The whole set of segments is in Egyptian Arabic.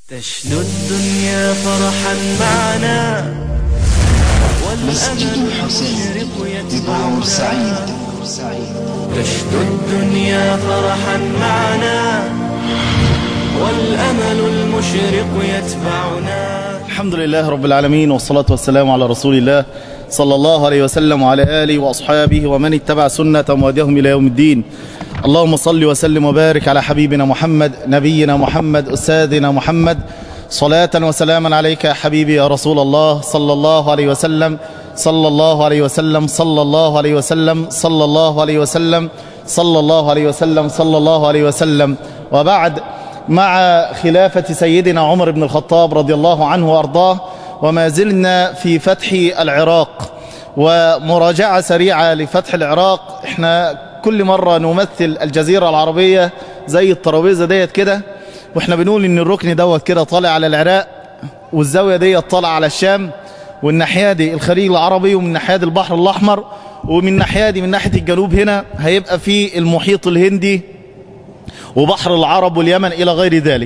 تشنو الدنيا فرحا معنا مسجد الحسين ببعور سعيد تشنو الدنيا فرحا معنا والأمل المشرق يتبعنا الحمد لله رب العالمين والصلاة والسلام على رسول الله صلى الله عليه وسلم وعلى آله وأصحابه ومن اتبع سنة وهديهم إلى يوم الدين اللهم صل وسلم وبارك على حبيبنا محمد نبينا محمد أستاذنا محمد صلاة وسلاما عليك يا حبيبي يا رسول الله صلى الله عليه وسلم صلى الله عليه وسلم صلى الله عليه وسلم صلى الله عليه وسلم صلى الله عليه وسلم صلى الله عليه وسلم وبعد مع خلافة سيدنا عمر بن الخطاب رضي الله عنه وأرضاه وما زلنا في فتح العراق ومراجعة سريعة لفتح العراق احنا كل مرة نمثل الجزيرة العربية زي الترابيزة ديت كده واحنا بنقول ان الركن دوت كده طالع على العراق والزاوية ديت طالع على الشام والناحية دي الخليج العربي ومن ناحية دي البحر الأحمر ومن ناحية دي من ناحية الجنوب هنا هيبقى في المحيط الهندي وبحر العرب واليمن إلى غير ذلك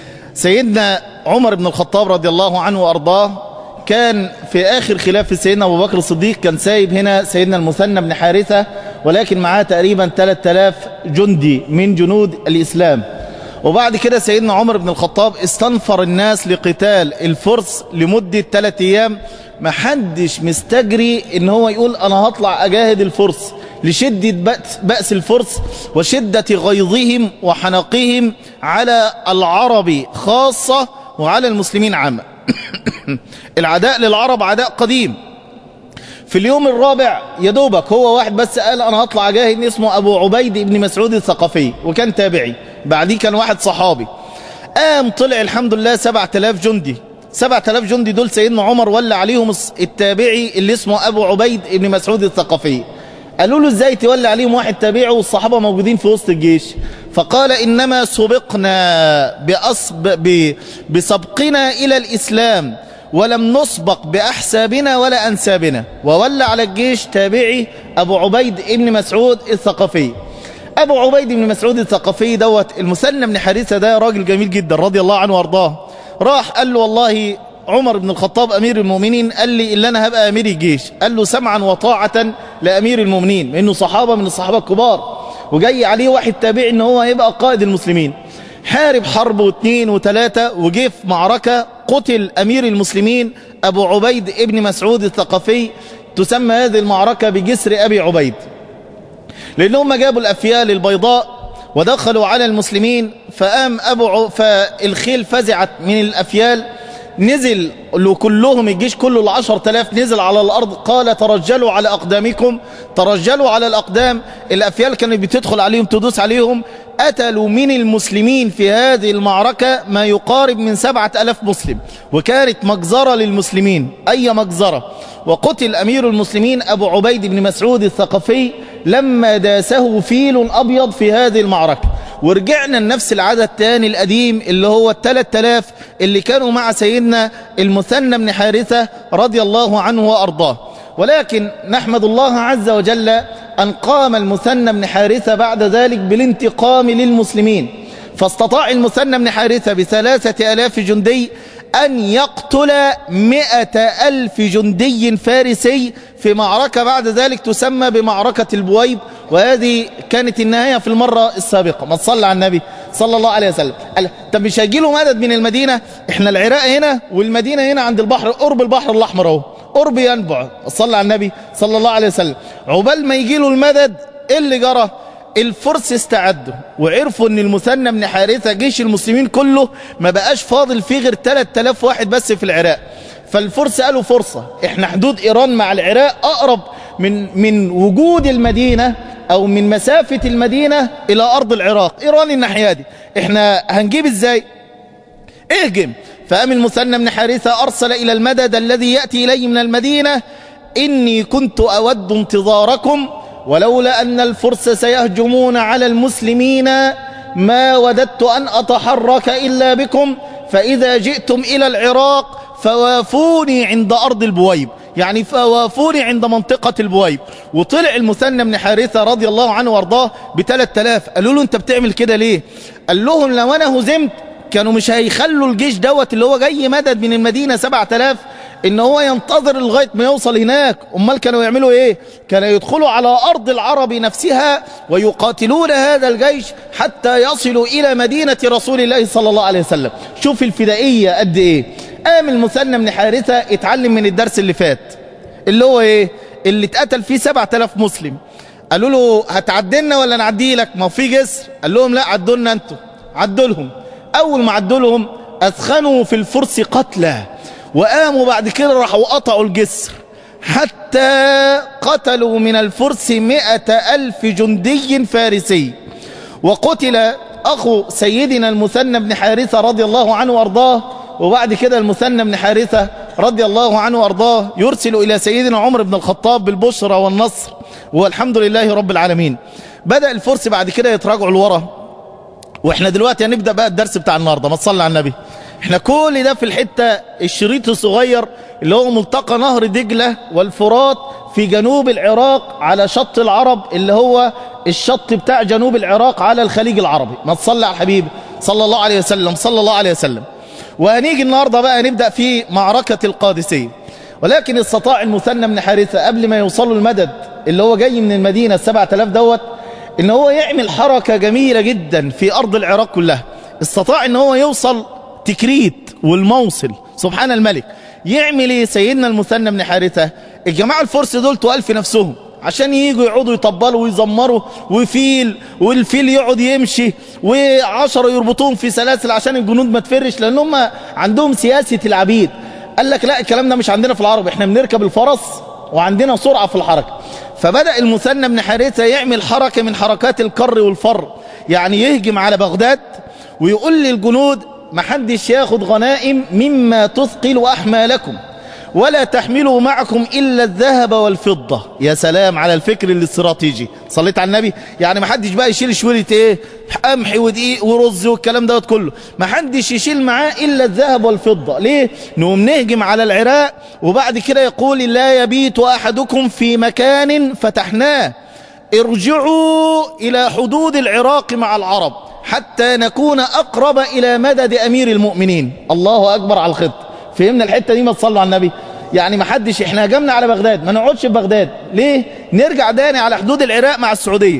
سيدنا عمر بن الخطاب رضي الله عنه وأرضاه كان في آخر خلاف سيدنا أبو بكر الصديق كان سايب هنا سيدنا المثنى بن حارثة ولكن معاه تقريبا 3000 جندي من جنود الإسلام وبعد كده سيدنا عمر بن الخطاب استنفر الناس لقتال الفرس لمدة 3 أيام ما حدش مستجري ان هو يقول انا هطلع اجاهد الفرس لشدة بأس, بأس الفرس وشدة غيظهم وحنقهم على العرب خاصة وعلى المسلمين عامة العداء للعرب عداء قديم في اليوم الرابع يدوبك هو واحد بس قال انا هطلع اجاهد اسمه ابو عبيد بن مسعود الثقفي وكان تابعي بعديه كان واحد صحابي قام طلع الحمد لله 7000 جندي 7000 جندي دول سيدنا عمر ولى عليهم التابعي اللي اسمه ابو عبيد بن مسعود الثقفي قالوا له ازاي تولي عليهم واحد تابعي والصحابة موجودين في وسط الجيش فقال إنما سبقنا بأصب ب... بسبقنا إلى الإسلام ولم نسبق بأحسابنا ولا أنسابنا وولى على الجيش تابعي أبو عبيد بن مسعود الثقفي أبو عبيد بن مسعود الثقفي دوت المثنى بن حارثة ده راجل جميل جدا رضي الله عنه وارضاه راح قال له والله عمر بن الخطاب أمير المؤمنين قال لي إلا أنا هبقى أمير الجيش قال له سمعا وطاعة لأمير المؤمنين لأنه صحابة من الصحابة الكبار وجاي عليه واحد تابعي إن هو يبقى قائد المسلمين حارب حرب واثنين وثلاثة وجه في معركة قتل أمير المسلمين أبو عبيد ابن مسعود الثقفي تسمى هذه المعركة بجسر أبي عبيد لأنهم جابوا الأفيال البيضاء ودخلوا على المسلمين فقام أبو ع... فالخيل فزعت من الأفيال نزل كلهم الجيش كله العشر تلاف نزل على الأرض قال ترجلوا على أقدامكم ترجلوا على الأقدام الأفيال كانت بتدخل عليهم تدوس عليهم قتلوا من المسلمين في هذه المعركة ما يقارب من سبعة ألاف مسلم وكانت مجزرة للمسلمين أي مجزرة وقتل أمير المسلمين أبو عبيد بن مسعود الثقفي لما داسه فيل أبيض في هذه المعركة ورجعنا لنفس العدد الثاني القديم اللي هو الثلاث تلاف اللي كانوا مع سيدنا المثنى بن حارثة رضي الله عنه وأرضاه ولكن نحمد الله عز وجل أن قام المثنى بن حارثة بعد ذلك بالانتقام للمسلمين فاستطاع المثنى بن حارثة بثلاثة ألاف جندي أن يقتل مئة ألف جندي فارسي في معركة بعد ذلك تسمى بمعركة البويب وهذه كانت النهاية في المرة السابقة ما تصلى على النبي صلى الله عليه وسلم قال طب مش هيجيله مدد من المدينة احنا العراق هنا والمدينة هنا عند البحر قرب البحر الأحمر اهو قرب ينبع صلى على النبي صلى الله عليه وسلم عقبال ما يجيله المدد ايه اللي جرى الفرس استعدوا وعرفوا ان المثنى بن حارثة جيش المسلمين كله ما بقاش فاضل فيه غير 3000 واحد بس في العراق فالفرس قالوا فرصة احنا حدود ايران مع العراق اقرب من من وجود المدينة او من مسافة المدينة الى ارض العراق ايران الناحية دي احنا هنجيب ازاي اهجم فقام المثنى بن حارثة ارسل الى المدد الذي يأتي اليه من المدينة اني كنت اود انتظاركم ولولا أن الفرس سيهجمون على المسلمين ما وددت أن أتحرك إلا بكم فإذا جئتم إلى العراق فوافوني عند أرض البويب يعني فوافوني عند منطقة البويب وطلع المثنى بن حارثة رضي الله عنه وارضاه بثلاث تلاف قالوا له انت بتعمل كده ليه قال لهم لو أنا هزمت كانوا مش هيخلوا الجيش دوت اللي هو جاي مدد من المدينة 7000 ان هو ينتظر لغاية ما يوصل هناك امال كانوا يعملوا ايه كانوا يدخلوا على ارض العرب نفسها ويقاتلون هذا الجيش حتى يصلوا الى مدينة رسول الله صلى الله عليه وسلم شوف الفدائية قد ايه قام المثنى بن حارثة اتعلم من الدرس اللي فات اللي هو ايه اللي اتقتل فيه 7000 مسلم قالوا له هتعدلنا ولا نعدي لك ما هو في جسر قال لهم لا عدوا لنا انتوا عدوا لهم اول ما عدوا لهم اثخنوا في الفرس قتلى وقاموا بعد كده راحوا قطعوا الجسر حتى قتلوا من الفرس مئة ألف جندي فارسي وقتل أخو سيدنا المثنى بن حارثة رضي الله عنه وأرضاه وبعد كده المثنى بن حارثة رضي الله عنه وأرضاه يرسل إلى سيدنا عمر بن الخطاب بالبشرى والنصر والحمد لله رب العالمين بدأ الفرس بعد كده يتراجعوا لورا واحنا دلوقتي هنبدأ بقى الدرس بتاع النهاردة ما تصلي على النبي احنا كل ده في الحتة الشريط الصغير اللي هو ملتقى نهر دجلة والفرات في جنوب العراق على شط العرب اللي هو الشط بتاع جنوب العراق على الخليج العربي ما تصلي على الحبيب صلى الله عليه وسلم صلى الله عليه وسلم وهنيجي النهاردة بقى نبدأ في معركة القادسية ولكن استطاع المثنى بن حارثة قبل ما يوصلوا المدد اللي هو جاي من المدينة السبعة آلاف دوت ان هو يعمل حركة جميلة جدا في أرض العراق كلها استطاع ان هو يوصل تكريت والموصل سبحان الملك يعمل ايه سيدنا المثنى بن حارثة الجماعة الفرس دول تقال في نفسهم عشان ييجوا يقعدوا يطبلوا ويزمروا وفيل والفيل يقعد يمشي وعشرة يربطوهم في سلاسل عشان الجنود ما تفرش لان هم عندهم سياسة العبيد قال لك لا الكلام ده مش عندنا في العرب احنا بنركب الفرس وعندنا سرعة في الحركة فبدأ المثنى بن حارثة يعمل حركة من حركات الكر والفر يعني يهجم على بغداد ويقول للجنود محدش ياخد غنائم مما تثقل أحمالكم ولا تحملوا معكم إلا الذهب والفضة يا سلام على الفكر الاستراتيجي صليت على النبي يعني ما حدش بقى يشيل شوية ايه قمح ودقيق ورز والكلام دوت كله ما حدش يشيل معاه إلا الذهب والفضة ليه نقوم نهجم على العراق وبعد كده يقول لا يبيت أحدكم في مكان فتحناه ارجعوا إلى حدود العراق مع العرب حتى نكون أقرب إلى مدد أمير المؤمنين الله أكبر على الخط فهمنا الحتة دي ما تصلوا على النبي يعني ما حدش احنا هجمنا على بغداد ما نقعدش في بغداد ليه نرجع تاني على حدود العراق مع السعودية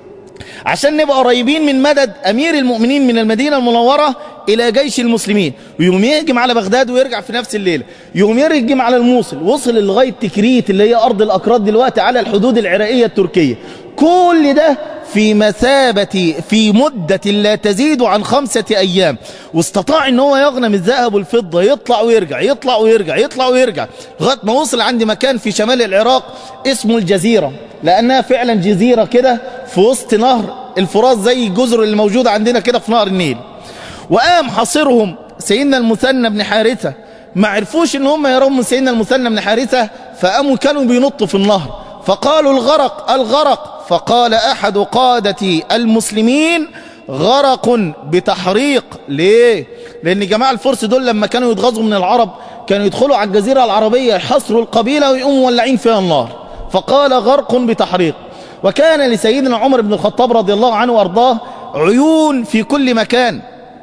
عشان نبقى قريبين من مدد أمير المؤمنين من المدينة المنورة إلى جيش المسلمين ويوم يهجم على بغداد ويرجع في نفس الليلة يوم يهجم على الموصل وصل لغاية تكريت اللي هي أرض الأكراد دلوقتي على الحدود العراقية التركية كل ده في مثابة في مدة لا تزيد عن خمسة أيام واستطاع ان هو يغنم الذهب والفضة يطلع ويرجع يطلع ويرجع يطلع ويرجع لغاية ما وصل عند مكان في شمال العراق اسمه الجزيرة لأنها فعلا جزيرة كده في وسط نهر الفرات زي الجزر اللي موجودة عندنا كده في نهر النيل وقام حاصرهم سيدنا المثنى بن حارثة ما عرفوش ان هم يرون من سيدنا المثنى بن حارثة فقاموا كانوا بينطوا في النهر فقالوا الغرق الغرق فقال أحد قادة المسلمين غرق بتحريق ليه؟ لأن جماعة الفرس دول لما كانوا يتغزوا من العرب كانوا يدخلوا على الجزيرة العربية يحصروا القبيلة ويقوموا ولعين فيها النار فقال غرق بتحريق وكان لسيدنا عمر بن الخطاب رضي الله عنه وارضاه عيون في كل مكان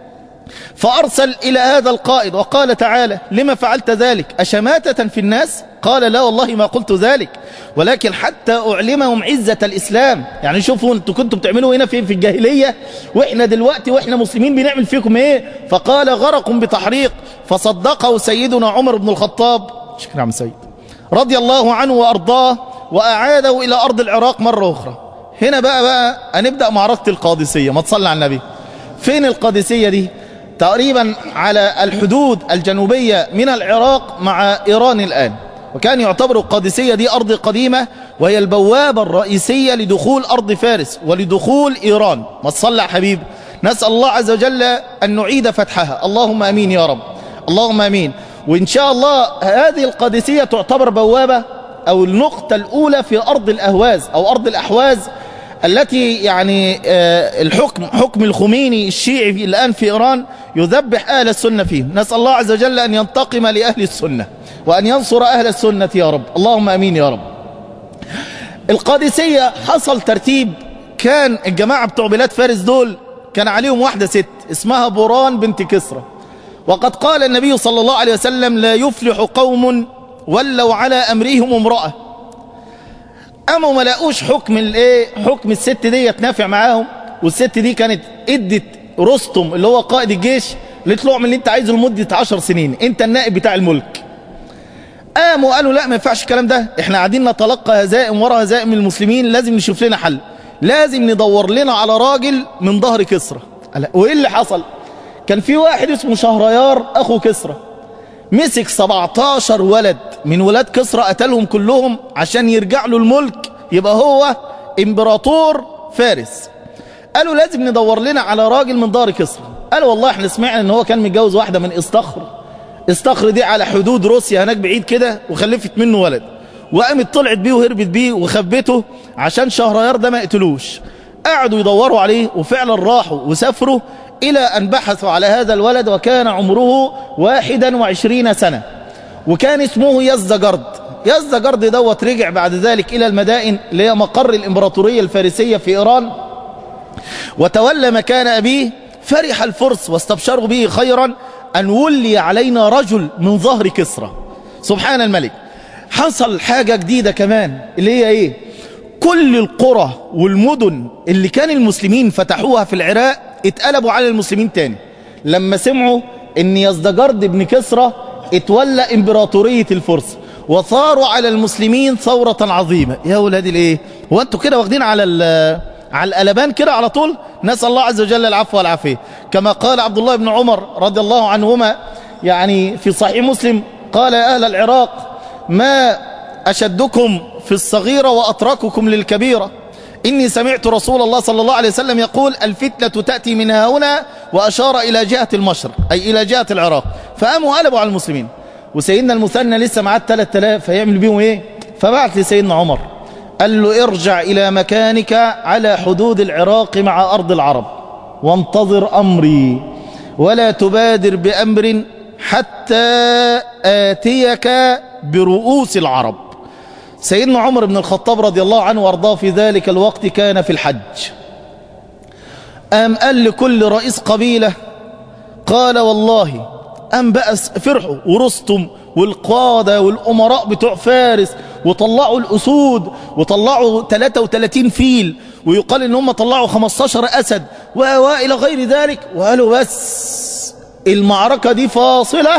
فأرسل إلى هذا القائد وقال تعالى لما فعلت ذلك أشماتة في الناس قال لا والله ما قلت ذلك ولكن حتى أعلمهم عزة الإسلام يعني شوفوا أنتوا كنتوا بتعملوا هنا في في الجاهلية وإحنا دلوقتي وإحنا مسلمين بنعمل فيكم إيه فقال غرق بتحريق فصدقه سيدنا عمر بن الخطاب شكرا عم سيد رضي الله عنه وأرضاه وأعاده إلى أرض العراق مرة أخرى هنا بقى بقى هنبدأ معركة القادسية ما تصلي على النبي فين القادسية دي تقريبا على الحدود الجنوبية من العراق مع إيران الآن وكان يعتبر القادسية دي أرض قديمة وهي البوابة الرئيسية لدخول أرض فارس ولدخول إيران ما تصلى حبيب نسأل الله عز وجل أن نعيد فتحها اللهم أمين يا رب اللهم أمين وإن شاء الله هذه القادسية تعتبر بوابة أو النقطة الأولى في أرض الأهواز أو أرض الأحواز التي يعني الحكم حكم الخميني الشيعي الآن في إيران يذبح أهل السنة فيه نسأل الله عز وجل أن ينتقم لأهل السنة وأن ينصر أهل السنة يا رب اللهم أمين يا رب القادسية حصل ترتيب كان الجماعة بتوع بلاد فارس دول كان عليهم واحدة ست اسمها بوران بنت كسرى وقد قال النبي صلى الله عليه وسلم لا يفلح قوم ولوا على أمرهم امرأة قاموا ما لاقوش حكم الايه حكم الست دي نافع معاهم والست دي كانت ادت رستم اللي هو قائد الجيش قالت له اعمل اللي انت عايزه لمده 10 سنين انت النائب بتاع الملك قاموا قالوا لا ما ينفعش الكلام ده احنا قاعدين نتلقى هزائم ورا هزائم المسلمين لازم نشوف لنا حل لازم ندور لنا على راجل من ظهر كسرى قال وايه اللي حصل كان في واحد اسمه شهريار اخو كسرى مسك 17 ولد من ولاد كسرى قتلهم كلهم عشان يرجع له الملك يبقى هو امبراطور فارس قالوا لازم ندور لنا على راجل من دار كسرى قالوا والله احنا سمعنا ان هو كان متجوز واحدة من استخر استخر دي على حدود روسيا هناك بعيد كده وخلفت منه ولد وقامت طلعت بيه وهربت بيه وخبته عشان شهريار ده ما يقتلوش قعدوا يدوروا عليه وفعلا راحوا وسافروا إلى أن بحثوا على هذا الولد وكان عمره واحدا وعشرين سنة وكان اسمه يزدجرد يزدجرد دوت رجع بعد ذلك إلى المدائن اللي هي مقر الإمبراطورية الفارسية في إيران وتولى مكان أبيه فرح الفرس واستبشروا به خيرا أن ولي علينا رجل من ظهر كسرى سبحان الملك حصل حاجة جديدة كمان اللي هي إيه كل القرى والمدن اللي كان المسلمين فتحوها في العراق اتقلبوا على المسلمين تاني لما سمعوا ان يزدجرد بن كسرى اتولى امبراطورية الفرس وثاروا على المسلمين ثورة عظيمة يا ولاد الايه هو انتوا كده واخدين على على القلبان كده على طول نسأل الله عز وجل العفو والعافية كما قال عبد الله بن عمر رضي الله عنهما يعني في صحيح مسلم قال يا أهل العراق ما أشدكم في الصغيرة وأترككم للكبيرة إني سمعت رسول الله صلى الله عليه وسلم يقول الفتنة تأتي من هنا وأشار إلى جهة المشرق أي إلى جهة العراق فقاموا قلبوا على المسلمين وسيدنا المثنى لسه معاه 3000 فيعمل بيهم إيه فبعت لسيدنا عمر قال له ارجع إلى مكانك على حدود العراق مع أرض العرب وانتظر أمري ولا تبادر بأمر حتى آتيك برؤوس العرب سيدنا عمر بن الخطاب رضي الله عنه وارضاه في ذلك الوقت كان في الحج أم قال لكل رئيس قبيلة قال والله أم بقى فرحوا ورستم والقادة والأمراء بتوع فارس وطلعوا الأسود وطلعوا 33 فيل ويقال إن هم طلعوا 15 أسد وإلى غير ذلك وقالوا بس المعركة دي فاصلة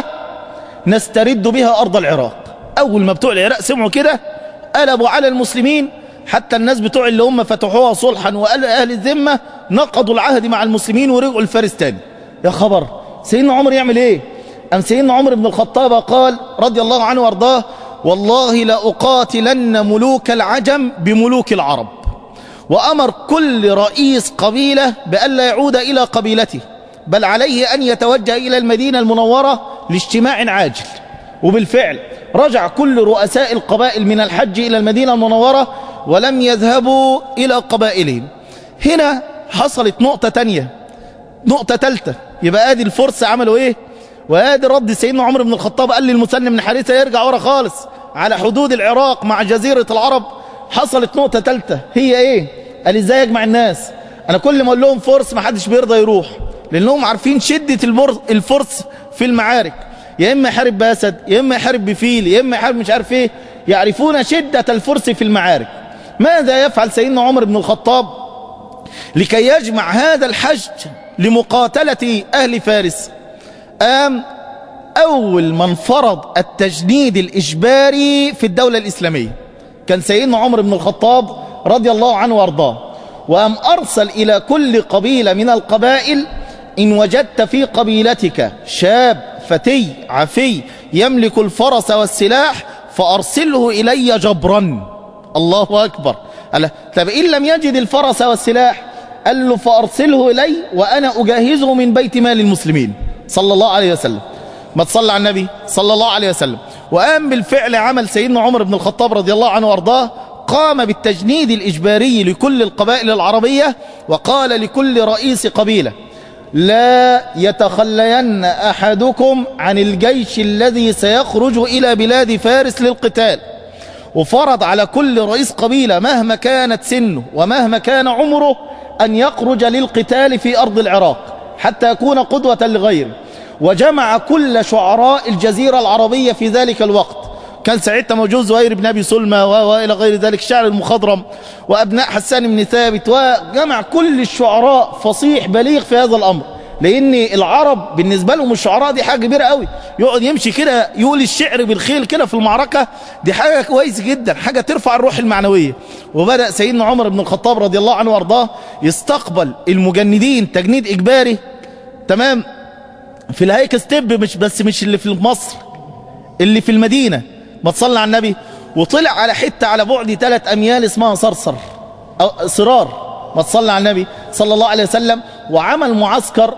نسترد بها أرض العراق أول ما بتوع العراق سمعوا كده قلبوا على المسلمين حتى الناس بتوع اللي هم فتحوها صلحا وقال أهل الذمة نقضوا العهد مع المسلمين ورجعوا الفارس تاني يا خبر سيدنا عمر يعمل ايه أم سيدنا عمر بن الخطاب قال رضي الله عنه وارضاه والله لأقاتلن ملوك العجم بملوك العرب وأمر كل رئيس قبيلة بأن لا يعود إلى قبيلته بل عليه أن يتوجه إلى المدينة المنورة لاجتماع عاجل وبالفعل رجع كل رؤساء القبائل من الحج إلى المدينة المنورة ولم يذهبوا إلى قبائلهم هنا حصلت نقطة تانية نقطة تالتة يبقى آدي الفرس عملوا إيه وآدي رد سيدنا عمر بن الخطاب قال للمسلم بن حارثة يرجع ورا خالص على حدود العراق مع جزيرة العرب حصلت نقطة تالتة هي إيه قال إزاي يجمع الناس أنا كل ما أقول لهم فرس ما حدش بيرضى يروح لأنهم عارفين شدة الفرس في المعارك يا إما يحارب بأسد يا إما يحارب بفيل يا إما يحارب مش عارف إيه يعرفون شدة الفرس في المعارك ماذا يفعل سيدنا عمر بن الخطاب لكي يجمع هذا الحج لمقاتلة أهل فارس أم أول من فرض التجنيد الإجباري في الدولة الإسلامية كان سيدنا عمر بن الخطاب رضي الله عنه وارضاه وأم أرسل إلى كل قبيلة من القبائل إن وجدت في قبيلتك شاب فتي عفي يملك الفرس والسلاح فأرسله إلي جبرا الله أكبر قال طب إن لم يجد الفرس والسلاح قال له فأرسله إلي وأنا أجهزه من بيت مال المسلمين صلى الله عليه وسلم ما تصلى على النبي صلى الله عليه وسلم وقام بالفعل عمل سيدنا عمر بن الخطاب رضي الله عنه وارضاه قام بالتجنيد الإجباري لكل القبائل العربية وقال لكل رئيس قبيلة لا يتخلين أحدكم عن الجيش الذي سيخرج إلى بلاد فارس للقتال وفرض على كل رئيس قبيلة مهما كانت سنه ومهما كان عمره أن يخرج للقتال في أرض العراق حتى يكون قدوة لغيره وجمع كل شعراء الجزيرة العربية في ذلك الوقت كان ساعتها موجود زهير بن أبي سلمى وإلى غير ذلك الشعر المخضرم وأبناء حسان بن ثابت وجمع كل الشعراء فصيح بليغ في هذا الأمر لأن العرب بالنسبة لهم الشعراء دي حاجة كبيرة قوي يقعد يمشي كده يقول الشعر بالخيل كده في المعركة دي حاجة كويس جدا حاجة ترفع الروح المعنوية وبدأ سيدنا عمر بن الخطاب رضي الله عنه وارضاه يستقبل المجندين تجنيد إجباري تمام في الهيك ستيب مش بس مش اللي في مصر اللي في المدينة ما تصلى على النبي وطلع على حتة على بعد ثلاث أميال اسمها صرصر أو صرار ما تصلى على النبي صلى الله عليه وسلم وعمل معسكر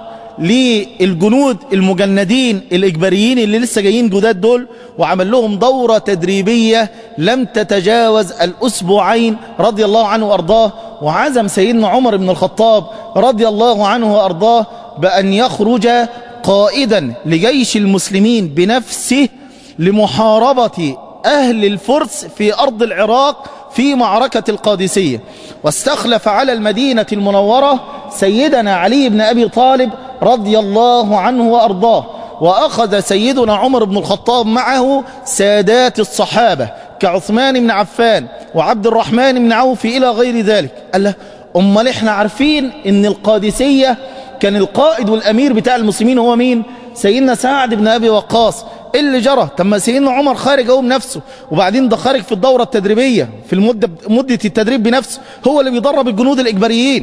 للجنود المجندين الإجباريين اللي لسه جايين جداد دول وعمل لهم دورة تدريبية لم تتجاوز الأسبوعين رضي الله عنه وأرضاه وعزم سيدنا عمر بن الخطاب رضي الله عنه وأرضاه بأن يخرج قائدا لجيش المسلمين بنفسه لمحاربة أهل الفرس في أرض العراق في معركة القادسية واستخلف على المدينة المنورة سيدنا علي بن أبي طالب رضي الله عنه وأرضاه وأخذ سيدنا عمر بن الخطاب معه سادات الصحابة كعثمان بن عفان وعبد الرحمن بن عوف إلى غير ذلك قال له أمال إحنا عارفين إن القادسية كان القائد والأمير بتاع المسلمين هو مين سيدنا سعد بن أبي وقاص إيه اللي جرى طب ما سيدنا عمر خارج هو بنفسه وبعدين ده خارج في الدورة التدريبية في المدة مدة التدريب بنفسه هو اللي بيدرب الجنود الإجباريين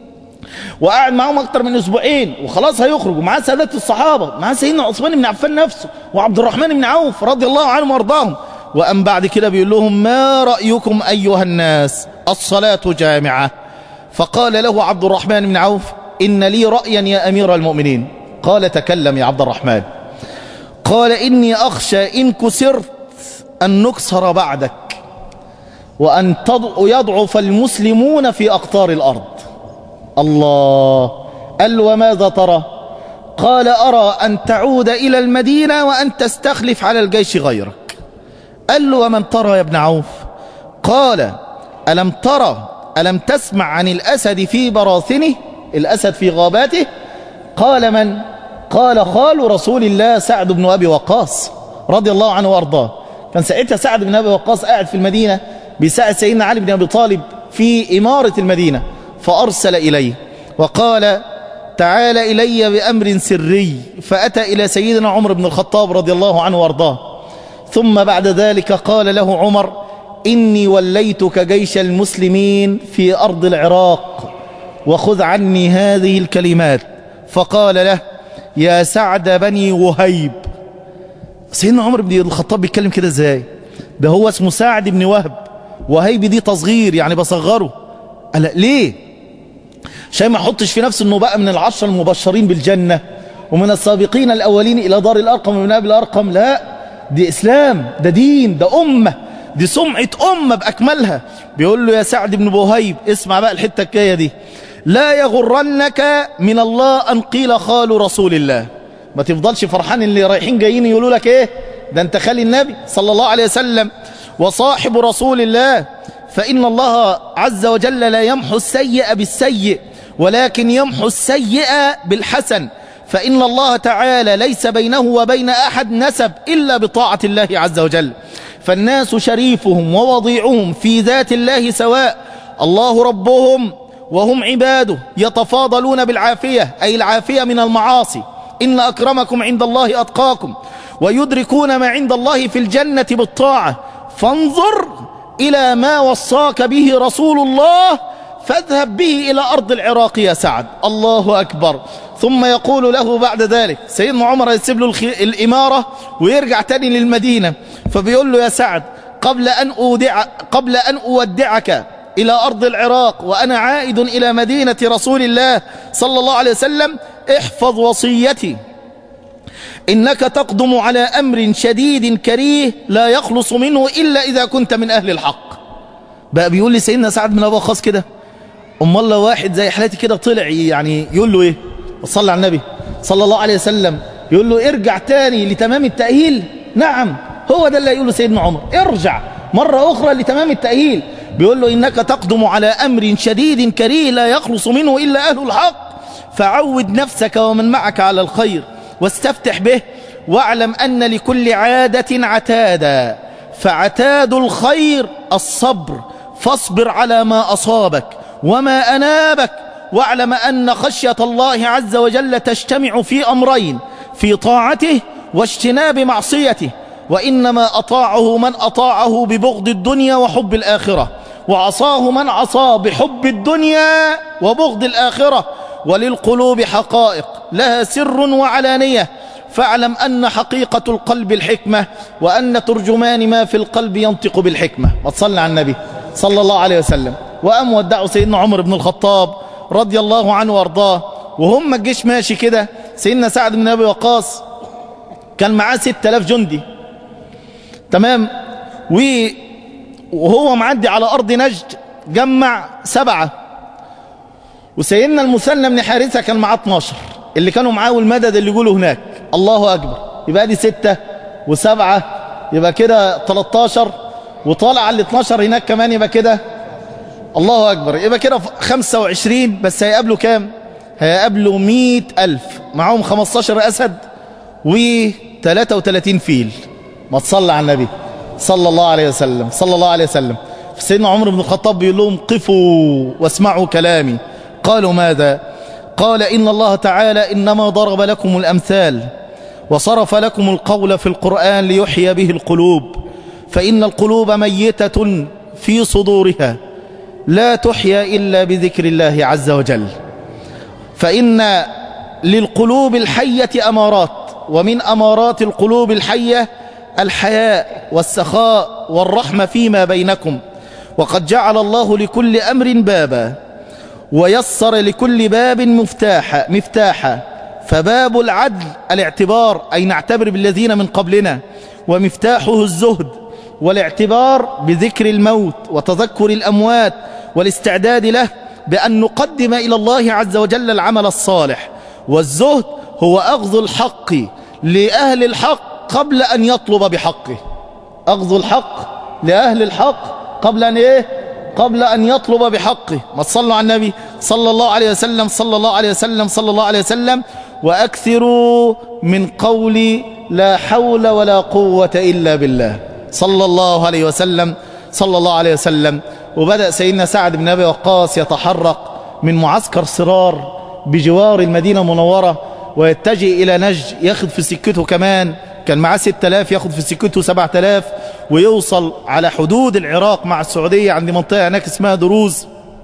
وقاعد معاهم أكتر من أسبوعين وخلاص هيخرج ومعاه سادات الصحابة معاه سيدنا عثمان بن عفان نفسه وعبد الرحمن بن عوف رضي الله عنهم وارضاهم وأم بعد كده بيقول لهم ما رأيكم أيها الناس الصلاة جامعة فقال له عبد الرحمن بن عوف إن لي رأيا يا أمير المؤمنين قال تكلم يا عبد الرحمن قال إني أخشى إن كسرت أن نكسر بعدك وأن يضعف المسلمون في أقطار الأرض الله قال وماذا ترى قال أرى أن تعود إلى المدينة وأن تستخلف على الجيش غيرك قال له ومن ترى يا ابن عوف قال ألم ترى ألم تسمع عن الأسد في براثنه الأسد في غاباته قال من قال خال رسول الله سعد بن أبي وقاص رضي الله عنه وأرضاه كان ساعتها سعد بن أبي وقاص قاعد في المدينة بيساعد سيدنا علي بن أبي طالب في إمارة المدينة فأرسل إليه وقال تعال إلي بأمر سري فأتى إلى سيدنا عمر بن الخطاب رضي الله عنه وأرضاه ثم بعد ذلك قال له عمر إني وليتك جيش المسلمين في أرض العراق وخذ عني هذه الكلمات فقال له يا سعد بني وهيب سيدنا عمر بن الخطاب بيتكلم كده ازاي ده هو اسمه سعد بن وهب وهيب دي تصغير يعني بصغره قال ليه عشان ما يحطش في نفسه انه بقى من العشر المبشرين بالجنة ومن السابقين الاولين الى دار الارقم ومن ابي الارقم لا دي اسلام ده دين ده امه دي سمعة أمة بأكملها بيقول له يا سعد بن بوهيب اسمع بقى الحتة الكاية دي لا يغرنك من الله أن قيل خال رسول الله ما تفضلش فرحان اللي رايحين جايين يقولوا لك ايه ده انت خالي النبي صلى الله عليه وسلم وصاحب رسول الله فإن الله عز وجل لا يمحو السيء بالسيء ولكن يمحو السيء بالحسن فإن الله تعالى ليس بينه وبين أحد نسب إلا بطاعة الله عز وجل فالناس شريفهم ووضيعهم في ذات الله سواء الله ربهم وهم عباده يتفاضلون بالعافية أي العافية من المعاصي إن أكرمكم عند الله أتقاكم ويدركون ما عند الله في الجنة بالطاعة فانظر إلى ما وصاك به رسول الله فاذهب به إلى أرض العراق يا سعد الله أكبر ثم يقول له بعد ذلك سيدنا عمر يسيب له الإمارة ويرجع تاني للمدينة فبيقول له يا سعد قبل أن, أودع قبل أن أودعك إلى أرض العراق وأنا عائد إلى مدينة رسول الله صلى الله عليه وسلم احفظ وصيتي إنك تقدم على أمر شديد كريه لا يخلص منه إلا إذا كنت من أهل الحق بقى بيقول لي سيدنا سعد بن أبي وقاص كده أمال لو واحد زي حالاتي كده طلع يعني يقول له إيه وصلى على النبي صلى الله عليه وسلم يقول له ارجع تاني لتمام التأهيل نعم هو ده اللي يقوله سيدنا عمر ارجع مرة أخرى لتمام التأهيل بيقول له إنك تقدم على أمر شديد كريه لا يخلص منه إلا أهل الحق فعود نفسك ومن معك على الخير واستفتح به واعلم أن لكل عادة عتادا فعتاد الخير الصبر فاصبر على ما أصابك وما أنابك واعلم أن خشية الله عز وجل تجتمع في أمرين في طاعته واجتناب معصيته وإنما أطاعه من أطاعه ببغض الدنيا وحب الآخرة وعصاه من عصاه بحب الدنيا وبغض الآخرة وللقلوب حقائق لها سر وعلانية فاعلم أن حقيقة القلب الحكمة وأن ترجمان ما في القلب ينطق بالحكمة ما تصلي على النبي صلى الله عليه وسلم وأم ودعوا سيدنا عمر بن الخطاب رضي الله عنه وارضاه وهم الجيش ماشي كده سيدنا سعد بن أبي وقاص كان معاه 6000 جندي تمام وهو معدي على أرض نجد جمع سبعة وسيدنا المثنى بن حارثة كان معاه 12 اللي كانوا معاه والمدد اللي يقولوا هناك الله أكبر يبقى دي ستة وسبعة يبقى كده 13 وطالع على ال 12 هناك كمان يبقى كده الله أكبر يبقى كده 25 بس هيقابلوا كام هيقابلوا 100 ألف معاهم 15 أسد و 33 فيل ما تصلى على النبي صلى الله عليه وسلم صلى الله عليه وسلم سيدنا عمر بن الخطاب بيقول لهم قفوا واسمعوا كلامي قالوا ماذا قال إن الله تعالى إنما ضرب لكم الأمثال وصرف لكم القول في القرآن ليحيى به القلوب فإن القلوب ميتة في صدورها لا تحيا إلا بذكر الله عز وجل فإن للقلوب الحية أمارات ومن أمارات القلوب الحية الحياء والسخاء والرحمة فيما بينكم وقد جعل الله لكل أمر بابا ويسر لكل باب مفتاحا مفتاحا فباب العدل الاعتبار أي نعتبر بالذين من قبلنا ومفتاحه الزهد والاعتبار بذكر الموت وتذكر الأموات والاستعداد له بأن نقدم إلى الله عز وجل العمل الصالح والزهد هو أخذ الحق لأهل الحق قبل أن يطلب بحقه أخذ الحق لأهل الحق قبل أن إيه قبل أن يطلب بحقه ما تصلوا على النبي صلى الله عليه وسلم صلى الله عليه وسلم صلى الله عليه وسلم وأكثروا من قول لا حول ولا قوة إلا بالله صلى الله عليه وسلم صلى الله عليه وسلم وبدأ سيدنا سعد بن أبي وقاص يتحرك من معسكر صرار بجوار المدينة المنورة ويتجه إلى نجد ياخد في سكته كمان كان معاه 6000 ياخد في سكته 7000 ويوصل على حدود العراق مع السعودية عند منطقة هناك اسمها دروز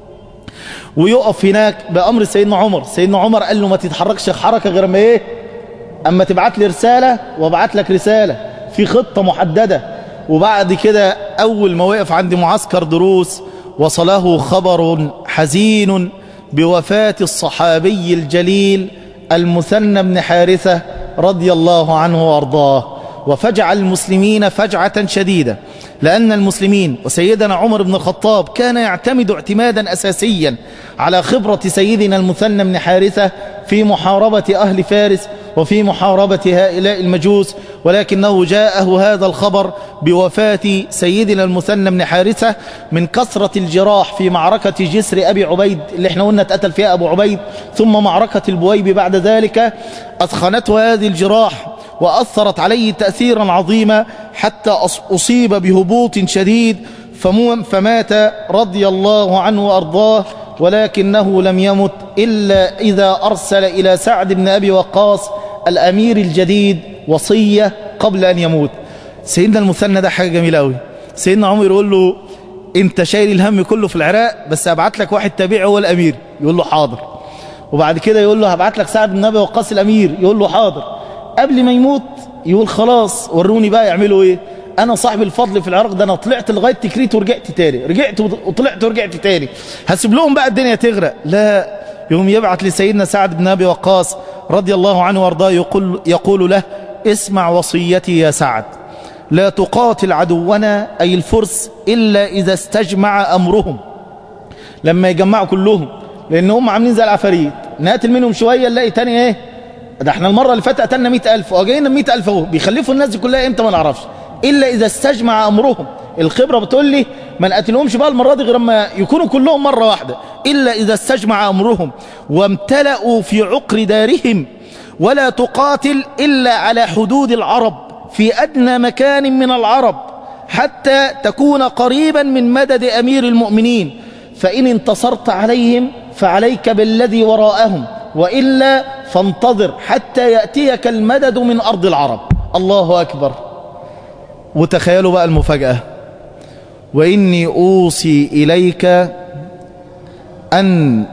ويقف هناك بأمر سيدنا عمر سيدنا عمر قال له ما تتحركش حركة غير ما ايه اما تبعت لي رسالة وابعت لك رسالة في خطة محددة وبعد كده أول ما وقف عند معسكر دروس وصله خبر حزين بوفاة الصحابي الجليل المثنى بن حارثة رضي الله عنه وارضاه وفجع المسلمين فجعة شديدة لأن المسلمين وسيدنا عمر بن الخطاب كان يعتمد اعتمادا أساسيا على خبرة سيدنا المثنى بن حارثة في محاربة أهل فارس وفي محاربة هؤلاء المجوس ولكنه جاءه هذا الخبر بوفاة سيدنا المثنى بن حارثة من كثرة الجراح في معركة جسر أبي عبيد اللي احنا قلنا اتقتل فيها أبو عبيد ثم معركة البويب بعد ذلك أثخنته هذه الجراح وأثرت عليه تأثيرا عظيما حتى أصيب بهبوط شديد فمات رضي الله عنه وأرضاه ولكنه لم يمت إلا إذا أرسل إلى سعد بن أبي وقاص الأمير الجديد وصية قبل أن يموت سيدنا المثنى ده حاجة جميلة أوي سيدنا عمر يقول له انت شايل الهم كله في العراق بس هبعت لك واحد تابعي هو الأمير يقول له حاضر وبعد كده يقول له هبعت لك سعد بن أبي وقاص الأمير يقول له حاضر قبل ما يموت يقول خلاص وروني بقى يعملوا ايه انا صاحب الفضل في العراق ده انا طلعت لغايه تكريت ورجعت تاني رجعت وطلعت ورجعت تاني هسيب لهم بقى الدنيا تغرق لا يوم يبعث لسيدنا سعد بن ابي وقاص رضي الله عنه وارضاه يقول يقول له اسمع وصيتي يا سعد لا تقاتل عدونا اي الفرس الا اذا استجمع امرهم لما يجمعوا كلهم لان هم عاملين زي العفاريت نقتل منهم شويه نلاقي تاني ايه ده احنا المرة اللي فاتت قتلنا 100000 وجاينا 100000 اهو بيخلفوا الناس دي كلها امتى ما نعرفش إلا إذا استجمع أمرهم الخبرة بتقول لي ما نقتلهمش بقى المرة دي غير لما يكونوا كلهم مرة واحدة إلا إذا استجمع أمرهم وامتلأوا في عقر دارهم ولا تقاتل إلا على حدود العرب في أدنى مكان من العرب حتى تكون قريبا من مدد أمير المؤمنين فإن انتصرت عليهم فعليك بالذي وراءهم وإلا فانتظر حتى يأتيك المدد من أرض العرب الله أكبر وتخيلوا بقى المفاجأة وإني أوصي إليك أن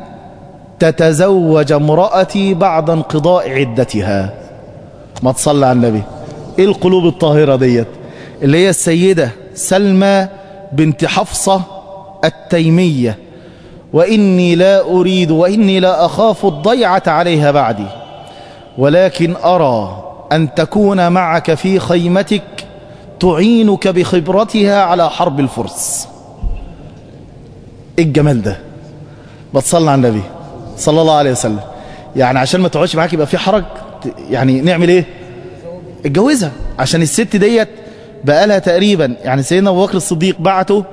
تتزوج امرأتي بعد انقضاء عدتها ما تصلى على النبي ايه القلوب الطاهرة ديت اللي هي السيدة سلمى بنت حفصة التيمية وإني لا أريد وإني لا أخاف الضيعة عليها بعدي ولكن أرى أن تكون معك في خيمتك تعينك بخبرتها على حرب الفرس إيه الجمال ده بتصلى على النبي صلى الله عليه وسلم يعني عشان ما تقعدش معاك يبقى في حرج يعني نعمل ايه اتجوزها عشان الست ديت بقالها تقريبا يعني سيدنا ابو بكر الصديق بعته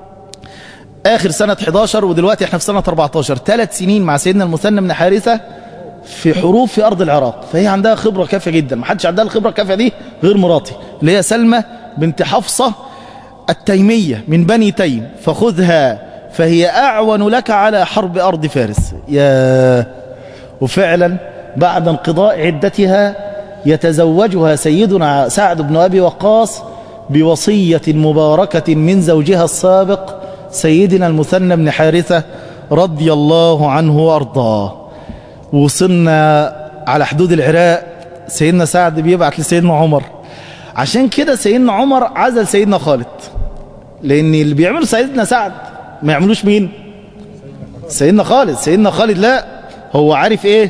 اخر سنة 11 ودلوقتي احنا في سنة 14 ثلاث سنين مع سيدنا المثنى بن حارثة في حروب في ارض العراق فهي عندها خبرة كافية جدا ما حدش عندها الخبرة الكافية دي غير مراتي اللي هي سلمى بنت حفصة التيمية من بني تيم فخذها فهي أعون لك على حرب أرض فارس يا وفعلا بعد انقضاء عدتها يتزوجها سيدنا سعد بن أبي وقاص بوصية مباركة من زوجها السابق سيدنا المثنى بن حارثة رضي الله عنه وأرضاه وصلنا على حدود العراق سيدنا سعد بيبعت لسيدنا عمر عشان كده سيدنا عمر عزل سيدنا خالد لأن اللي بيعمله سيدنا سعد ما يعملوش مين سيدنا خالد سيدنا خالد لا هو عارف ايه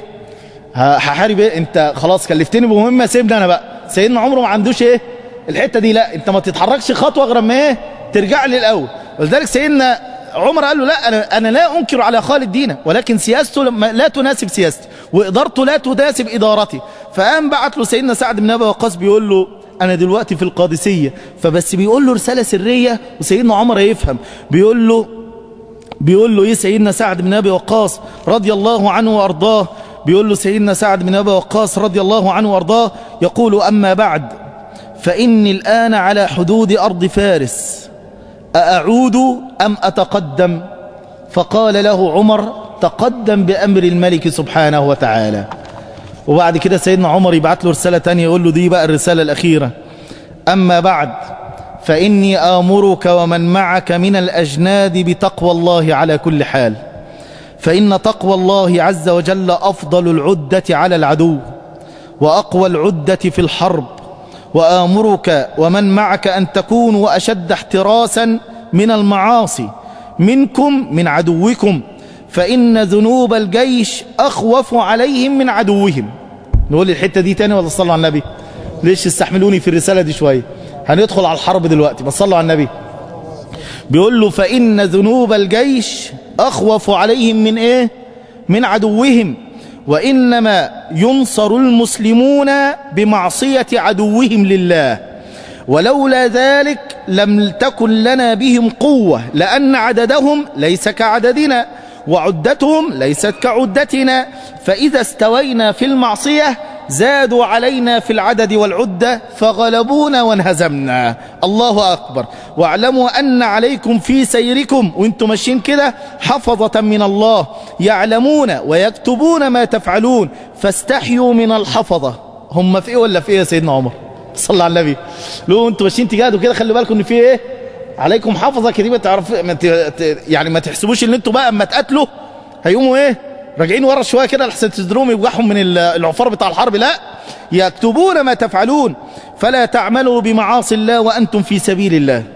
هحارب ايه انت خلاص كلفتني بمهمه سيبني انا بقى سيدنا عمره ما عندوش ايه الحته دي لا انت ما تتحركش خطوه غير ما ايه ترجع لي الاول ولذلك سيدنا عمر قال له لا انا انا لا انكر على خالد دينه ولكن سياسته لا تناسب سياستي وادارته لا تناسب ادارتي فقام بعت له سيدنا سعد بن ابي وقاص بيقول له انا دلوقتي في القادسيه فبس بيقول له رساله سريه وسيدنا عمر يفهم بيقول له بيقول له ايه سيدنا سعد بن ابي وقاص رضي الله عنه وارضاه بيقول له سيدنا سعد بن ابي وقاص رضي الله عنه وارضاه يقول اما بعد فاني الان على حدود ارض فارس ااعود ام اتقدم فقال له عمر تقدم بامر الملك سبحانه وتعالى وبعد كده سيدنا عمر يبعت له رساله ثانيه يقول له دي بقى الرساله الاخيره اما بعد فإني آمرك ومن معك من الأجناد بتقوى الله على كل حال فإن تقوى الله عز وجل أفضل العدة على العدو وأقوى العدة في الحرب وآمرك ومن معك أن تكونوا أشد احتراسا من المعاصي منكم من عدوكم فإن ذنوب الجيش أخوف عليهم من عدوهم نقول الحتة دي تاني ولا صلوا على النبي ليش استحملوني في الرسالة دي شوية هندخل على الحرب دلوقتي بس صلوا على النبي بيقول له فإن ذنوب الجيش أخوف عليهم من إيه من عدوهم وإنما ينصر المسلمون بمعصية عدوهم لله ولولا ذلك لم تكن لنا بهم قوة لأن عددهم ليس كعددنا وعدتهم ليست كعدتنا فإذا استوينا في المعصية زادوا علينا في العدد والعدة فغلبونا وانهزمنا الله أكبر واعلموا أن عليكم في سيركم وانتم ماشيين كده حفظة من الله يعلمون ويكتبون ما تفعلون فاستحيوا من الحفظة هم في ايه ولا في ايه يا سيدنا عمر صلى على النبي لو انتم ماشيين تجاهدوا كده خلي بالكم ان في ايه عليكم حفظة كده ما تعرف ما ت... يعني ما تحسبوش ان انتوا بقى اما تقاتلوا هيقوموا ايه راجعين ورا شويه كده لحسن تصدروهم يوجعهم من العفار بتاع الحرب لا يكتبون ما تفعلون فلا تعملوا بمعاصي الله وانتم في سبيل الله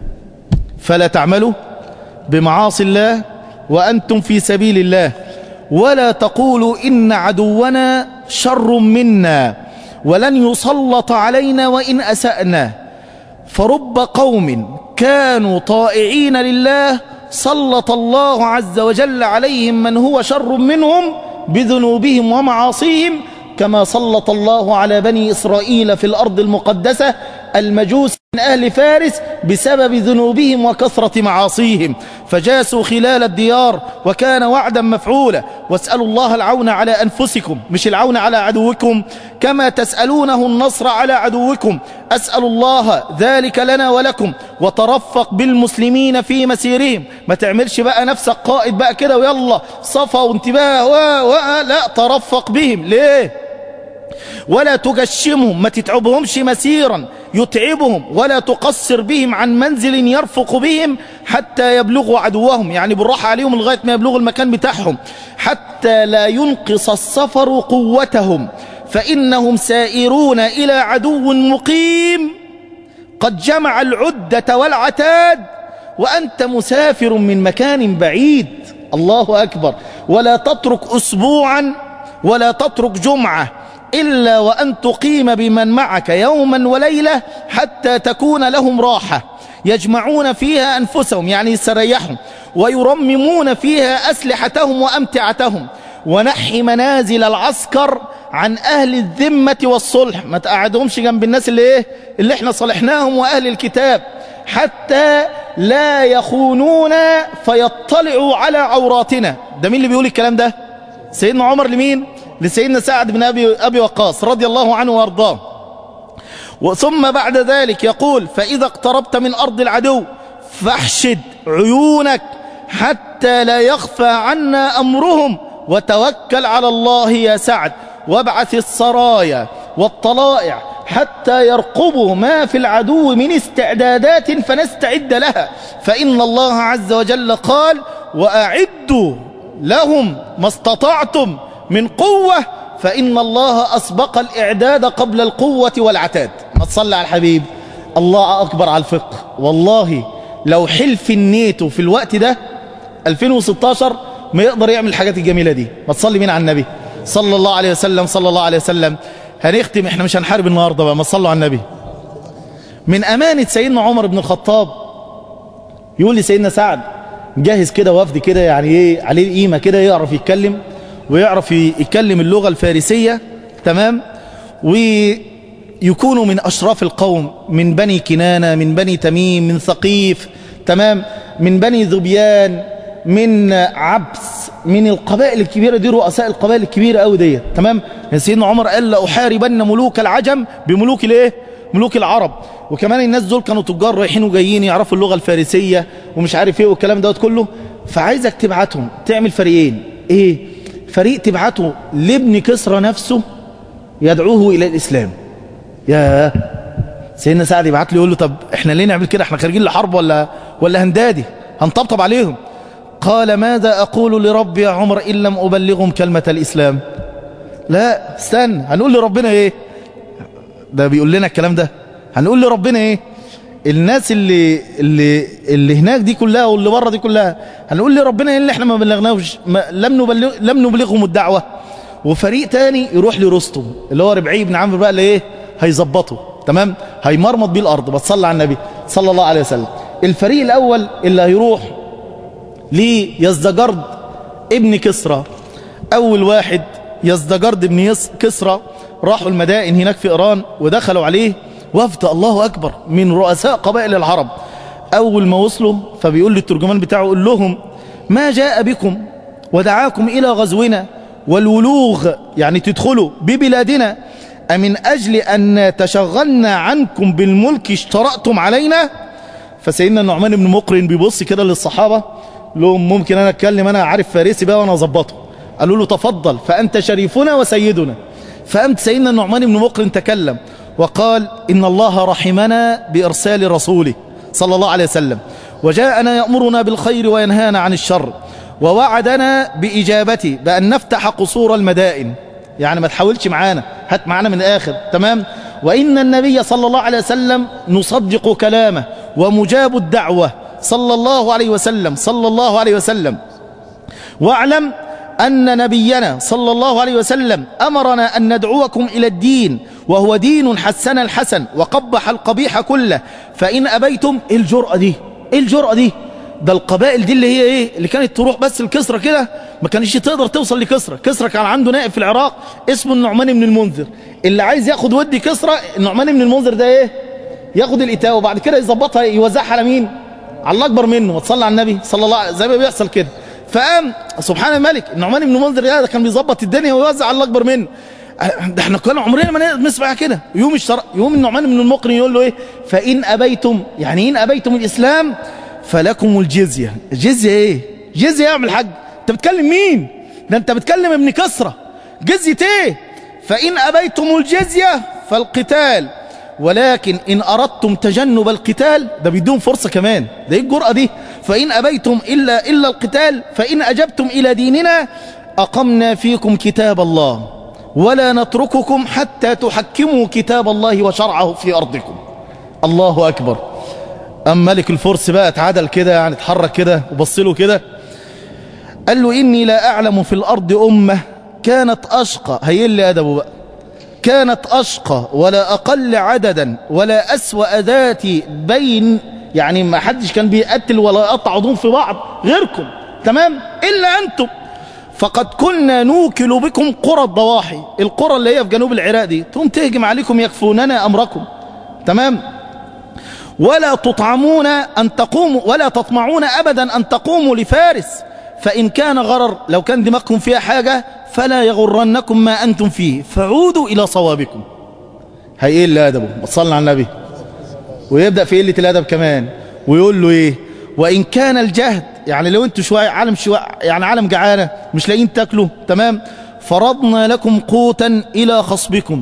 فلا تعملوا بمعاصي الله وانتم في سبيل الله ولا تقولوا ان عدونا شر منا ولن يسلط علينا وان اسانا فرب قوم كانوا طائعين لله سلط الله عز وجل عليهم من هو شر منهم بذنوبهم ومعاصيهم كما سلط الله على بني إسرائيل في الأرض المقدسة المجوس من أهل فارس بسبب ذنوبهم وكثرة معاصيهم فجاسوا خلال الديار وكان وعدا مفعولا واسألوا الله العون على أنفسكم مش العون على عدوكم كما تسألونه النصر على عدوكم أسأل الله ذلك لنا ولكم وترفق بالمسلمين في مسيرهم ما تعملش بقى نفسك قائد بقى كده ويلا صفا وانتباه و... و... لا ترفق بهم ليه ولا تجشمهم ما تتعبهمش مسيرا يتعبهم ولا تقصر بهم عن منزل يرفق بهم حتى يبلغوا عدوهم يعني بالراحة عليهم لغاية ما يبلغوا المكان بتاعهم حتى لا ينقص السفر قوتهم فإنهم سائرون إلى عدو مقيم قد جمع العدة والعتاد وأنت مسافر من مكان بعيد الله أكبر ولا تترك أسبوعا ولا تترك جمعة إلا وأن تقيم بمن معك يوما وليلة حتى تكون لهم راحة يجمعون فيها أنفسهم يعني يستريحهم ويرممون فيها أسلحتهم وأمتعتهم ونحي منازل العسكر عن أهل الذمة والصلح ما تقعدهمش جنب الناس اللي إيه اللي احنا صلحناهم وأهل الكتاب حتى لا يخونونا فيطلعوا على عوراتنا ده مين اللي بيقول الكلام ده سيدنا عمر لمين لسيدنا سعد بن أبي, أبي وقاص رضي الله عنه وارضاه وثم بعد ذلك يقول فإذا اقتربت من أرض العدو فاحشد عيونك حتى لا يخفى عنا أمرهم وتوكل على الله يا سعد وابعث السرايا والطلائع حتى يرقبوا ما في العدو من استعدادات فنستعد لها فإن الله عز وجل قال وأعدوا لهم ما استطعتم من قوة فإن الله أسبق الإعداد قبل القوة والعتاد ما تصلي على الحبيب الله أكبر على الفقه والله لو حلف النيتو في الوقت ده 2016 ما يقدر يعمل الحاجات الجميلة دي ما تصلي مين على النبي صلى الله عليه وسلم صلى الله عليه وسلم هنختم احنا مش هنحارب النهاردة بقى ما تصلوا على النبي من أمانة سيدنا عمر بن الخطاب يقول لي سيدنا سعد جاهز كده وفد كده يعني ايه عليه القيمة كده يعرف يتكلم ويعرف يتكلم اللغة الفارسية تمام ويكونوا من أشراف القوم من بني كنانة من بني تميم من ثقيف تمام من بني ذبيان من عبس من القبائل الكبيرة دي رؤساء القبائل الكبيرة قوي ديت تمام سيدنا عمر قال لأحاربن ملوك العجم بملوك الايه ملوك العرب وكمان الناس دول كانوا تجار رايحين وجايين يعرفوا اللغة الفارسية ومش عارف ايه والكلام دوت كله فعايزك تبعتهم تعمل فريقين ايه فريق تبعته لابن كسرى نفسه يدعوه الى الاسلام يا سيدنا سعد يبعت له يقول له طب احنا ليه نعمل كده احنا خارجين لحرب ولا ولا هندادي هنطبطب عليهم قال ماذا أقول لربي يا عمر إن لم أبلغهم كلمة الإسلام لا استنى هنقول لربنا إيه ده بيقول لنا الكلام ده هنقول لربنا إيه الناس اللي اللي اللي هناك دي كلها واللي بره دي كلها هنقول لربنا ايه اللي احنا ما بلغناوش ما لم نبلغ لم نبلغهم الدعوه وفريق تاني يروح لرستم اللي هو ربعي بن عمرو بقى اللي ايه هيظبطه تمام هيمرمط بيه الارض بتصلي على النبي صلى الله عليه وسلم الفريق الاول اللي هيروح ليزدجرد ابن كسرى أول واحد يزدجرد ابن يس كسرى راحوا المدائن هناك في إيران ودخلوا عليه وفد الله أكبر من رؤساء قبائل العرب أول ما وصلوا فبيقول للترجمان بتاعه قول لهم ما جاء بكم ودعاكم إلى غزونا والولوغ يعني تدخلوا ببلادنا أمن أجل أن تشغلنا عنكم بالملك اشترأتم علينا فسيدنا النعمان بن مقرن بيبص كده للصحابة لهم ممكن أنا أتكلم أنا عارف فارسي بقى وأنا أظبطه قالوا له تفضل فأنت شريفنا وسيدنا فأمت سيدنا النعمان بن مقرن تكلم وقال إن الله رحمنا بإرسال رسوله صلى الله عليه وسلم وجاءنا يأمرنا بالخير وينهانا عن الشر ووعدنا بإجابته بأن نفتح قصور المدائن يعني ما تحاولش معانا هات معانا من الآخر تمام وإن النبي صلى الله عليه وسلم نصدق كلامه ومجاب الدعوة صلى الله عليه وسلم صلى الله عليه وسلم واعلم أن نبينا صلى الله عليه وسلم أمرنا أن ندعوكم إلى الدين وهو دين حسن الحسن وقبح القبيح كله فإن أبيتم إيه الجرأة دي إيه الجرأة دي ده القبائل دي اللي هي ايه اللي كانت تروح بس الكسرة كده ما كانش تقدر توصل لكسرة كسرة كان عنده نائب في العراق اسمه النعمان بن المنذر اللي عايز ياخد ودي كسرة النعمان بن المنذر ده ايه ياخد الإتاوة وبعد كده يظبطها يوزعها على مين على الأكبر منه وتصلى على النبي صلى الله عليه زي ما بيحصل كده فقام سبحان الملك النعمان بن منذر ده كان بيظبط الدنيا ويوزع على الأكبر منه ده احنا كنا عمرنا ما نسمع كده يوم الشر... يوم النعمان بن المقرن يقول له ايه فإن أبيتم يعني إن أبيتم الإسلام فلكم الجزية الجزية ايه جزية يا عم الحاج انت بتكلم مين ده انت بتكلم ابن كسرة جزية ايه فإن أبيتم الجزية فالقتال ولكن إن أردتم تجنب القتال ده بيدوم فرصة كمان ده ايه الجرأة دي فإن أبيتم إلا, إلا القتال فإن أجبتم إلى ديننا أقمنا فيكم كتاب الله ولا نترككم حتى تحكموا كتاب الله وشرعه في أرضكم الله أكبر أم ملك الفرس بقى اتعدل كده يعني اتحرك كده وبص له كده قال له إني لا أعلم في الأرض أمة كانت أشقى هي اللي أدبه بقى كانت أشقى ولا أقل عددا ولا أسوأ ذات بين يعني ما حدش كان بيقتل ولا يقطع عضون في بعض غيركم تمام إلا أنتم فقد كنا نوكل بكم قرى الضواحي القرى اللي هي في جنوب العراق دي تقوم تهجم عليكم يكفوننا أمركم تمام ولا تطعمون أن تقوموا ولا تطمعون أبدا أن تقوموا لفارس فإن كان غرر لو كان دماغكم فيها حاجة فلا يغرنكم ما أنتم فيه فعودوا إلى صوابكم هي إيه اللي أدبه صلى على النبي ويبدأ في قلة الأدب كمان ويقول له إيه وإن كان الجهد يعني لو انتوا شوية عالم شوية يعني عالم جعانة مش لاقيين تاكلوا تمام فرضنا لكم قوتا إلى خصبكم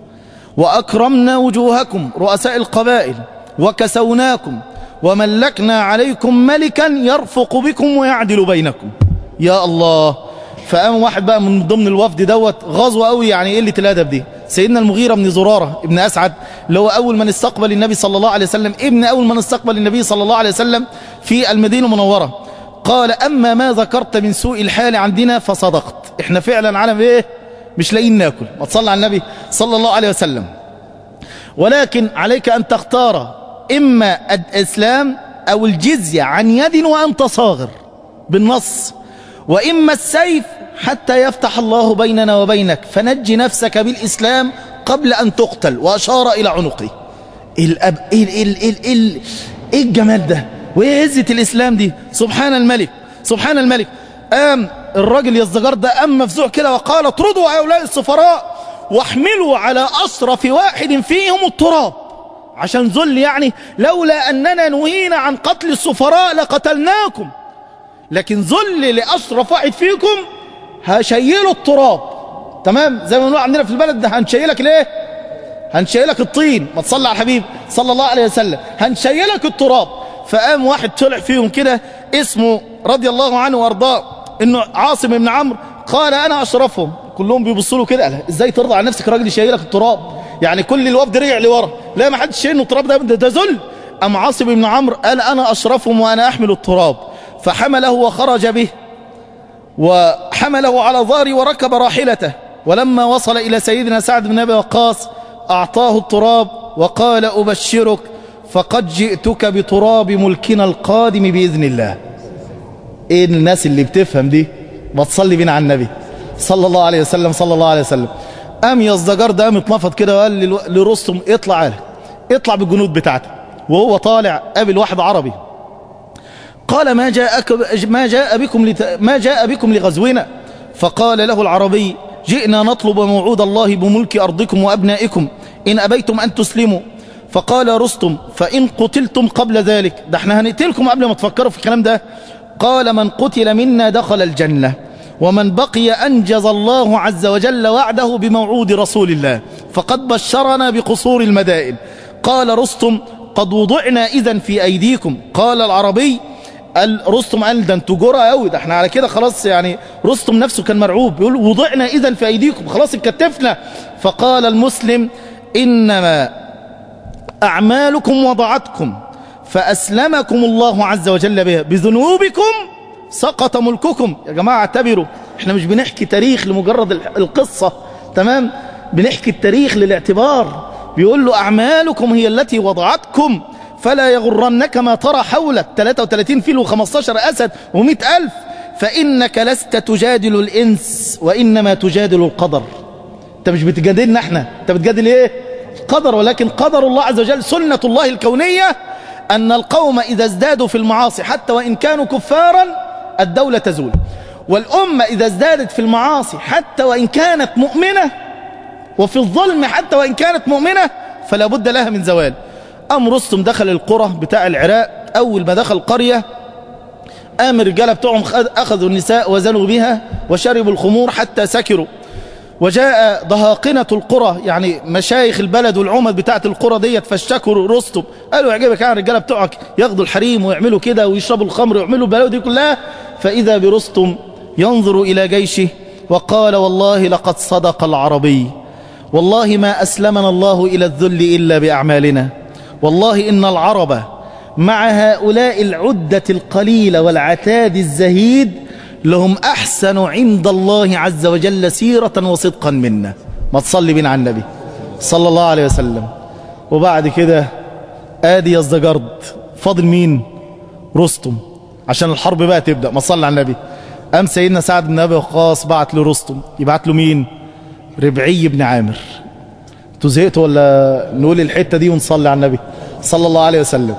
وأكرمنا وجوهكم رؤساء القبائل وكسوناكم وملكنا عليكم ملكا يرفق بكم ويعدل بينكم يا الله فقام واحد بقى من ضمن الوفد دوت غزوة قوي يعني قلة الأدب دي سيدنا المغيرة بن زرارة ابن أسعد اللي هو أول من استقبل النبي صلى الله عليه وسلم ابن أول من استقبل النبي صلى الله عليه وسلم في المدينة المنورة قال أما ما ذكرت من سوء الحال عندنا فصدقت احنا فعلا علم ايه مش لاقيين ناكل ما تصلى على النبي صلى الله عليه وسلم ولكن عليك أن تختار إما الإسلام أو الجزية عن يد وأنت صاغر بالنص وإما السيف حتى يفتح الله بيننا وبينك فنجي نفسك بالإسلام قبل أن تقتل وأشار إلى عنقه الأب... إيه, ال... ال... ال... إيه الجمال ده وإيه عزة الإسلام دي سبحان الملك سبحان الملك قام الراجل يزدجر ده قام مفزوع كده وقال اطردوا هؤلاء السفراء واحملوا على أشرف واحد فيهم التراب عشان ذل يعني لولا أننا نهينا عن قتل السفراء لقتلناكم لكن ذل لأشرف واحد فيكم هشيله التراب تمام زي ما بنقول عندنا في البلد ده هنشيلك ليه هنشيلك الطين ما تصلي على الحبيب صلى الله عليه وسلم هنشيلك التراب فقام واحد طلع فيهم كده اسمه رضي الله عنه وارضاه انه عاصم بن عمرو قال انا اشرفهم كلهم بيبصوا له كده قال ازاي ترضى على نفسك راجل يشيلك التراب يعني كل الوفد رجع لورا لا ما حدش شايل التراب ده ده ذل ام عاصم بن عمرو قال انا اشرفهم وانا احمل التراب فحمله وخرج به وحمله على ظهري وركب راحلته ولما وصل إلى سيدنا سعد بن أبي وقاص أعطاه التراب وقال أبشرك فقد جئتك بتراب ملكنا القادم بإذن الله إيه الناس اللي بتفهم دي ما تصلي بينا على النبي صلى الله عليه وسلم صلى الله عليه وسلم قام يزدجر ده قام اتنفض كده وقال لرستم اطلع على اطلع بالجنود بتاعتك وهو طالع قابل واحد عربي قال ما جاءك ما جاء بكم لت... ما جاء بكم لغزونا فقال له العربي جئنا نطلب موعود الله بملك أرضكم وأبنائكم إن أبيتم أن تسلموا فقال رستم فإن قتلتم قبل ذلك ده احنا هنقتلكم قبل ما تفكروا في الكلام ده قال من قتل منا دخل الجنة ومن بقي أنجز الله عز وجل وعده بموعود رسول الله فقد بشرنا بقصور المدائن قال رستم قد وضعنا إذا في أيديكم قال العربي قال رستم قال ده انتوا جرى قوي ده احنا على كده خلاص يعني رستم نفسه كان مرعوب بيقول وضعنا اذا في ايديكم خلاص اتكتفنا فقال المسلم انما اعمالكم وضعتكم فاسلمكم الله عز وجل بها بذنوبكم سقط ملككم يا جماعه اعتبروا احنا مش بنحكي تاريخ لمجرد القصه تمام بنحكي التاريخ للاعتبار بيقول له اعمالكم هي التي وضعتكم فلا يغرنك ما ترى حولك 33 فيل و15 أسد و100 ألف فإنك لست تجادل الإنس وإنما تجادل القدر أنت مش بتجادلنا احنا أنت بتجادل إيه القدر ولكن قدر الله عز وجل سنة الله الكونية أن القوم إذا ازدادوا في المعاصي حتى وإن كانوا كفارا الدولة تزول والأمة إذا ازدادت في المعاصي حتى وإن كانت مؤمنة وفي الظلم حتى وإن كانت مؤمنة فلا بد لها من زوال أم رستم دخل القرى بتاع العراق أول ما دخل قرية قام الرجاله بتوعهم أخذوا النساء وزنوا بها وشربوا الخمور حتى سكروا وجاء ضهاقنة القرى يعني مشايخ البلد والعمد بتاعت القرى ديت فاشتكروا رستم قالوا يعجبك يعني الرجاله بتوعك ياخدوا الحريم ويعملوا كده ويشربوا الخمر ويعملوا البلاوي دي كلها فإذا برستم ينظر إلى جيشه وقال والله لقد صدق العربي والله ما أسلمنا الله إلى الذل إلا بأعمالنا والله إن العرب مع هؤلاء العدة القليلة والعتاد الزهيد لهم أحسن عند الله عز وجل سيرة وصدقا منا ما تصلي بنا على النبي صلى الله عليه وسلم وبعد كده آدي يزدجرد فاضل مين رستم عشان الحرب بقى تبدأ ما تصلي على النبي قام سيدنا سعد بن أبي وقاص بعت له رستم يبعت له مين ربعي بن عامر انتوا زهقتوا ولا نقول الحتة دي ونصلي على النبي صلى الله عليه وسلم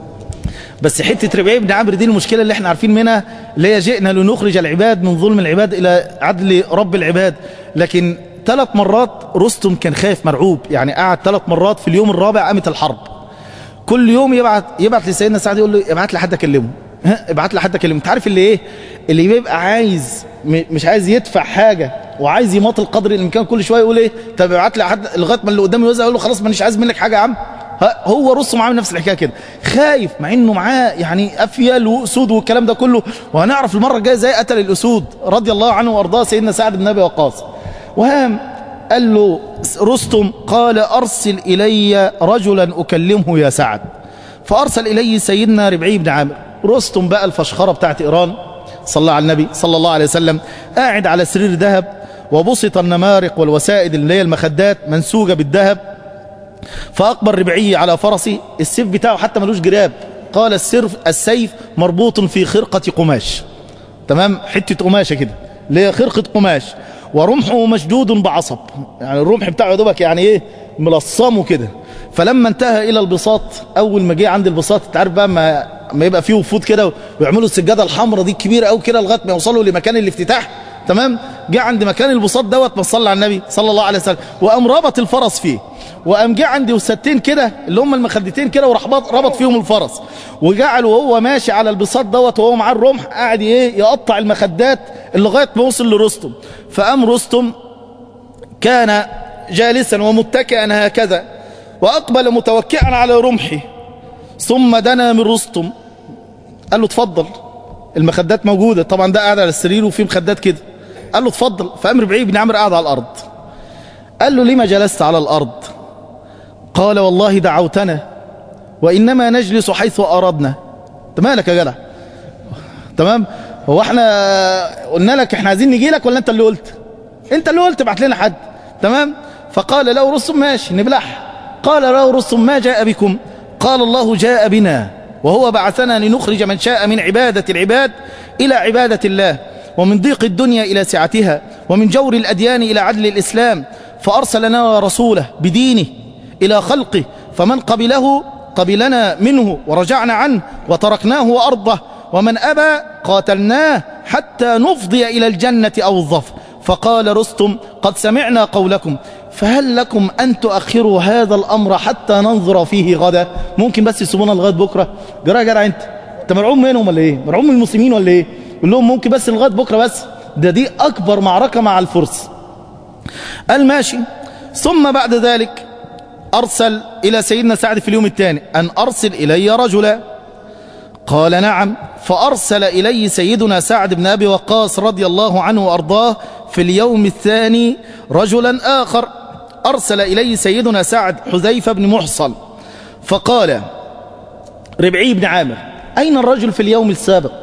بس حتة ربعي بن عامر دي المشكلة اللي احنا عارفين منها اللي هي جئنا لنخرج العباد من ظلم العباد إلى عدل رب العباد لكن ثلاث مرات رستم كان خايف مرعوب يعني قعد ثلاث مرات في اليوم الرابع قامت الحرب كل يوم يبعت يبعت لسيدنا سعد يقول له ابعت لي حد اكلمه ها ابعت لي حد اكلمه انت عارف اللي ايه اللي بيبقى عايز مش عايز يدفع حاجه وعايز يماطل قدر الامكان كل شويه يقول ايه طب ابعت لي حد لغايه ما اللي قدامي يوزع يقول له خلاص مانيش عايز منك حاجه يا عم هو رستم عامل نفس الحكايه كده خايف مع انه معاه يعني افيال واسود والكلام ده كله وهنعرف المره الجايه ازاي قتل الاسود رضي الله عنه وارضاه سيدنا سعد بن ابي وقاص وهام قال له رستم قال ارسل الي رجلا اكلمه يا سعد فارسل الي سيدنا ربعي بن عامر رستم بقى الفشخره بتاعت ايران صلى على النبي صلى الله عليه وسلم قاعد على سرير ذهب وبسط النمارق والوسائد اللي هي المخدات منسوجه بالذهب فأقبل ربعي على فرسي السيف بتاعه حتى ملوش جراب قال السيف السيف مربوط في خرقة قماش تمام حتة قماشة كده اللي هي خرقة قماش ورمحه مشدود بعصب يعني الرمح بتاعه دوبك يعني ايه ملصمه كده فلما انتهى الى البساط اول ما جه عند البساط انت عارف بقى ما, ما يبقى فيه وفود كده ويعملوا السجاده الحمراء دي الكبيره قوي كده لغايه ما يوصلوا لمكان الافتتاح تمام جه عند مكان البساط دوت ما صلى على النبي صلى الله عليه وسلم وقام ربط الفرس فيه وقام جه عندي وستين كده اللي هم المخدتين كده وراح ربط فيهم الفرس وجعل وهو ماشي على البساط دوت وهو معاه الرمح قاعد ايه يقطع المخدات لغايه ما وصل لرستم فقام رستم كان جالسا ومتكئا هكذا واقبل متوكئا على رمحه ثم دنا من رستم قال له اتفضل المخدات موجوده طبعا ده قاعد على السرير وفي مخدات كده قال له اتفضل فقام ربعي بن عمرو قاعد على الارض قال له لما جلست على الارض قال والله دعوتنا وإنما نجلس حيث أردنا انت مالك يا جدع تمام هو احنا قلنا لك احنا عايزين نجي لك ولا انت اللي قلت انت اللي قلت ابعت لنا حد تمام فقال له رستم ماشي نبلح قال له رستم ما جاء بكم قال الله جاء بنا وهو بعثنا لنخرج من شاء من عبادة العباد إلى عبادة الله ومن ضيق الدنيا إلى سعتها ومن جور الأديان إلى عدل الإسلام فأرسل لنا رسوله بدينه إلى خلقه فمن قبله قبلنا منه ورجعنا عنه وتركناه وأرضه ومن أبى قاتلناه حتى نفضي إلى الجنة أو الظفر فقال رستم قد سمعنا قولكم فهل لكم أن تؤخروا هذا الأمر حتى ننظر فيه غدا ممكن بس يسيبونا لغاية بكرة جرى جرى أنت أنت مرعوب منهم ولا إيه مرعوب من المسلمين ولا إيه يقول لهم ممكن بس لغاية بكرة بس ده دي أكبر معركة مع الفرس قال ماشي ثم بعد ذلك أرسل إلى سيدنا سعد في اليوم الثاني أن أرسل إلي رجلا قال نعم فأرسل إلي سيدنا سعد بن أبي وقاص رضي الله عنه وأرضاه في اليوم الثاني رجلا آخر أرسل إلي سيدنا سعد حذيفة بن محصن فقال ربعي بن عامر أين الرجل في اليوم السابق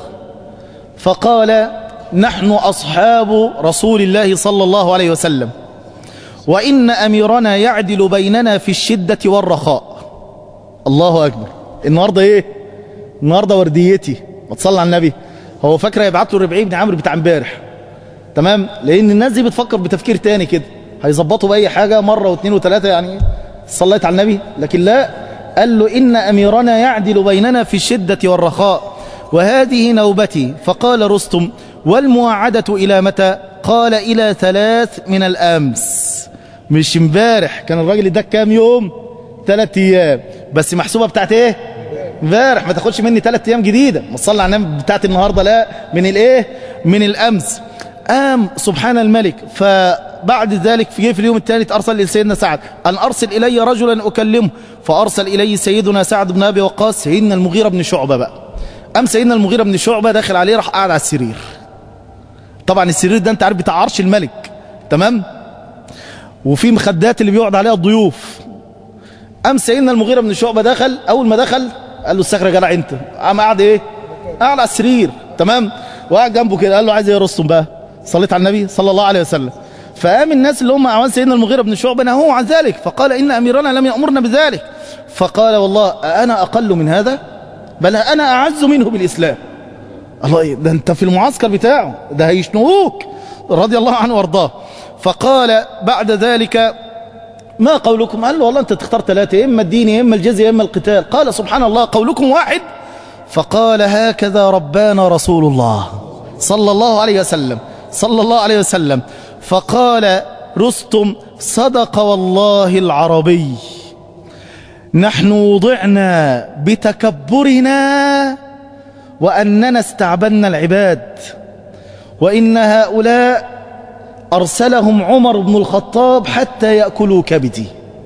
فقال نحن أصحاب رسول الله صلى الله عليه وسلم وإن أميرنا يعدل بيننا في الشدة والرخاء الله أكبر النهاردة إيه النهاردة ورديتي ما تصلى على النبي هو فاكره يبعت له ربعي بن عمرو بتاع امبارح تمام لأن الناس دي بتفكر بتفكير تاني كده هيظبطوا بأي حاجة مرة واثنين وثلاثة يعني صليت على النبي لكن لا قال له إن أميرنا يعدل بيننا في الشدة والرخاء وهذه نوبتي فقال رستم والمواعدة إلى متى قال إلى ثلاث من الأمس مش امبارح كان الراجل ده كام يوم ثلاث أيام بس محسوبة بتاعت ايه امبارح ما تاخدش مني ثلاث أيام جديدة ما تصلي على النبي بتاعت النهاردة لا من الايه من الأمس قام سبحان الملك فبعد ذلك في في اليوم الثالث أرسل لسيدنا سعد أن أرسل إلي رجلا أكلمه فأرسل إلي سيدنا سعد بن أبي وقاص سيدنا المغيرة بن شعبة بقى قام سيدنا المغيرة بن شعبة داخل عليه راح قاعد على السرير طبعا السرير ده انت عارف بتاع عرش الملك تمام وفي مخدات اللي بيقعد عليها الضيوف قام سيدنا المغيرة بن شعبة دخل أول ما دخل قال له السخرة جدع انت قام قاعد ايه قاعد على السرير تمام وقاعد جنبه كده قال له عايز ايه يا رستم بقى صليت على النبي صلى الله عليه وسلم فقام الناس اللي هم اعوان سيدنا المغيرة بن شعبة نهوا عن ذلك فقال إن أميرنا لم يأمرنا بذلك فقال والله أنا أقل من هذا بل أنا أعز منه بالإسلام الله ده أنت في المعسكر بتاعه ده هيشنوك رضي الله عنه وارضاه فقال بعد ذلك ما قولكم قال له والله أنت تختار ثلاثة إما الدين إما الجزية إما القتال قال سبحان الله قولكم واحد فقال هكذا ربانا رسول الله صلى الله عليه وسلم صلى الله عليه وسلم فقال رستم صدق والله العربي نحن وضعنا بتكبرنا وأننا استعبدنا العباد وإن هؤلاء أرسلهم عمر بن الخطاب حتى يأكلوا كبدي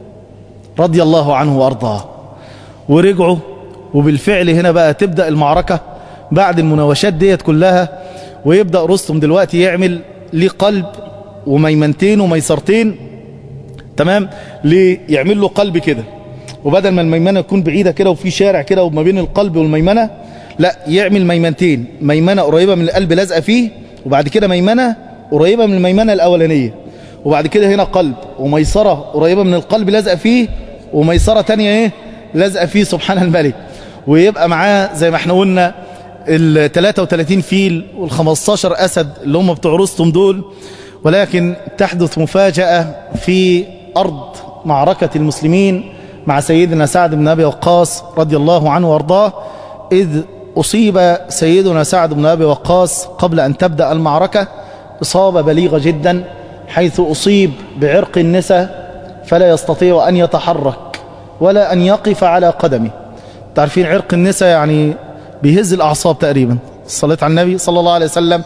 رضي الله عنه وأرضاه ورجعوا وبالفعل هنا بقى تبدأ المعركة بعد المناوشات ديت كلها ويبدأ رستم دلوقتي يعمل ليه قلب وميمنتين وميسرتين تمام ليه يعمل له قلب كده وبدل ما الميمنة تكون بعيدة كده وفي شارع كده وما بين القلب والميمنة لا يعمل ميمنتين ميمنة قريبة من القلب لازقة فيه وبعد كده ميمنة قريبة من الميمنة الأولانية وبعد كده هنا قلب وميسرة قريبة من القلب لازقة فيه وميسرة تانية ايه لازقة فيه سبحان الملك ويبقى معاه زي ما احنا قلنا ال 33 فيل وال 15 أسد اللي هم بتوع رستم دول ولكن تحدث مفاجأة في أرض معركة المسلمين مع سيدنا سعد بن أبي وقاص رضي الله عنه وارضاه إذ أصيب سيدنا سعد بن أبي وقاص قبل أن تبدأ المعركة إصابة بليغة جدا حيث أصيب بعرق النساء فلا يستطيع أن يتحرك ولا أن يقف على قدمه تعرفين عرق النساء يعني بيهز الأعصاب تقريبا صليت على النبي صلى الله عليه وسلم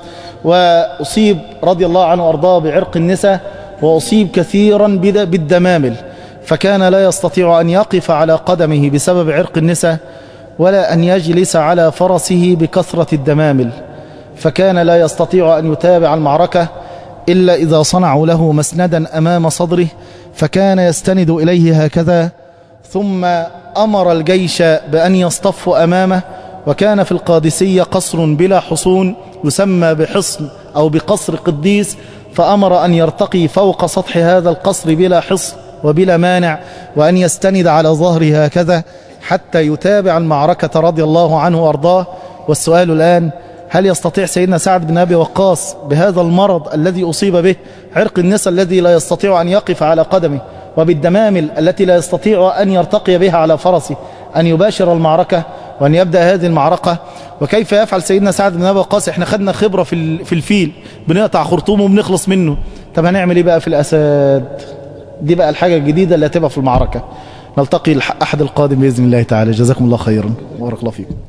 وأصيب رضي الله عنه وأرضاه بعرق النساء وأصيب كثيرا بالدمامل فكان لا يستطيع أن يقف على قدمه بسبب عرق النساء ولا أن يجلس على فرسه بكثرة الدمامل فكان لا يستطيع أن يتابع المعركة إلا إذا صنعوا له مسندا أمام صدره فكان يستند إليه هكذا ثم أمر الجيش بأن يصطفوا أمامه وكان في القادسية قصر بلا حصون يسمى بحصن أو بقصر قديس فأمر أن يرتقي فوق سطح هذا القصر بلا حصن وبلا مانع وأن يستند على ظهره هكذا حتى يتابع المعركة رضي الله عنه وأرضاه والسؤال الآن هل يستطيع سيدنا سعد بن أبي وقاص بهذا المرض الذي أصيب به عرق النساء الذي لا يستطيع أن يقف على قدمه وبالدمامل التي لا يستطيع أن يرتقي بها على فرسه أن يباشر المعركة وأن يبدأ هذه المعركة وكيف يفعل سيدنا سعد بن أبي وقاص احنا خدنا خبرة في في الفيل بنقطع خرطومه وبنخلص منه طب هنعمل ايه بقى في الأسد دي بقى الحاجة الجديدة اللي هتبقى في المعركة نلتقي الأحد القادم بإذن الله تعالى جزاكم الله خيرا وبارك الله فيكم